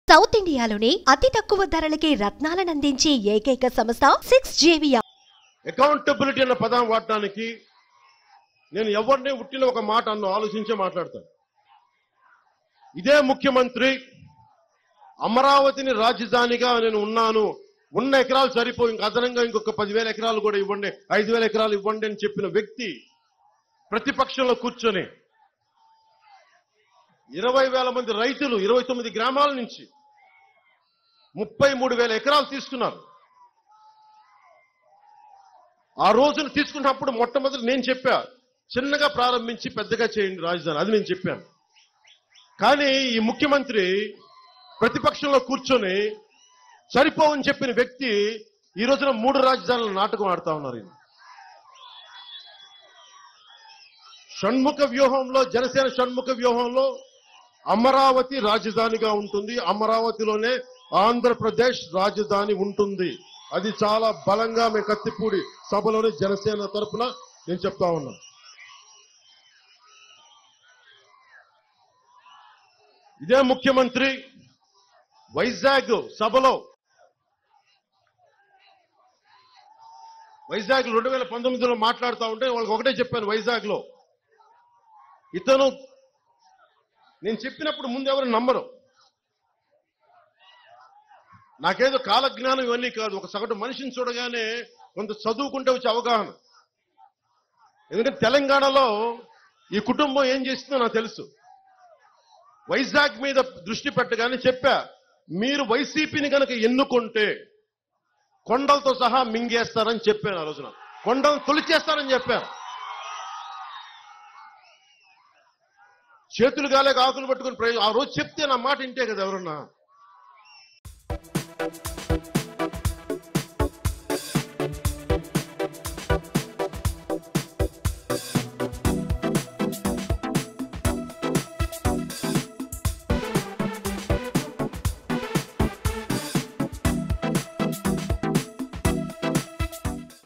South ఇండియాలోనే అతి తక్కువ ధరలకి రత్నాలనందించే ఏకైక సంస్థ సిక్స్ జేవియా అకౌంటబిలిటీ అన్న పదం వాడటానికి నేను ఎవరిని ఉట్టిన ఒక మాట అన్ను ఆలోచించే మాట్లాడతాను ఇదే ముఖ్యమంత్రి అమరావతిని రాజధానిగా నేను ఉన్నాను ఉన్న ఎకరాలు సరిపోయి ఇంక అదనంగా ఇంకొక పదివేల ఎకరాలు కూడా ఇవ్వండి ఐదు వేల ఎకరాలు ఇవ్వండి అని చెప్పిన వ్యక్తి ప్రతిపక్షంలో కూర్చొని ఇరవై వేల మంది రైతులు ఇరవై తొమ్మిది గ్రామాల నుంచి ముప్పై మూడు వేల ఎకరాలు తీసుకున్నారు ఆ రోజున తీసుకున్నప్పుడు మొట్టమొదటి నేను చెప్పా చిన్నగా ప్రారంభించి పెద్దగా చేయండి రాజధాని అది నేను చెప్పాను కానీ ఈ ముఖ్యమంత్రి ప్రతిపక్షంలో కూర్చొని సరిపోవని చెప్పిన వ్యక్తి ఈ రోజున మూడు రాజధానుల నాటకం ఆడుతా ఉన్నారు ఈయన. షణ్ముఖ వ్యూహంలో జనసేన షణ్ముఖ వ్యూహంలో అమరావతి రాజధానిగా ఉంటుంది అమరావతిలోనే ఆంధ్రప్రదేశ్ రాజధాని ఉంటుంది అది చాలా బలంగా మేము కత్తిపూడి సభలోని జనసేన తరపున నేను చెప్తా ఉన్నాను ఇదే ముఖ్యమంత్రి వైజాగ్ సభలో వైజాగ్ రెండు వేల పంతొమ్మిదిలో మాట్లాడుతూ ఉంటే వాళ్ళకి ఒకటే చెప్పాను వైజాగ్ లో ఇతను నేను చెప్పినప్పుడు ముందు ఎవరు నమ్మరు నాకేదో కాలజ్ఞానం ఇవన్నీ కాదు ఒక సగటు మనిషిని చూడగానే కొంత చదువుకుంటే వచ్చే అవగాహన ఎందుకంటే తెలంగాణలో ఈ కుటుంబం ఏం చేస్తుందో నాకు తెలుసు వైజాగ్ మీద దృష్టి పెట్టగానే చెప్పా మీరు వైసీపీని గనక ఎన్నుకుంటే కొండలతో సహా మింగేస్తారని చెప్పాను ఆ రోజున కొండలు తొలిచేస్తారని చెప్పాను చేతులు గాలేక ఆకులు పట్టుకుని ప్రయోజనం ఆ రోజు చెప్తే నా మాట ఇంటే కదా ఎవరన్నా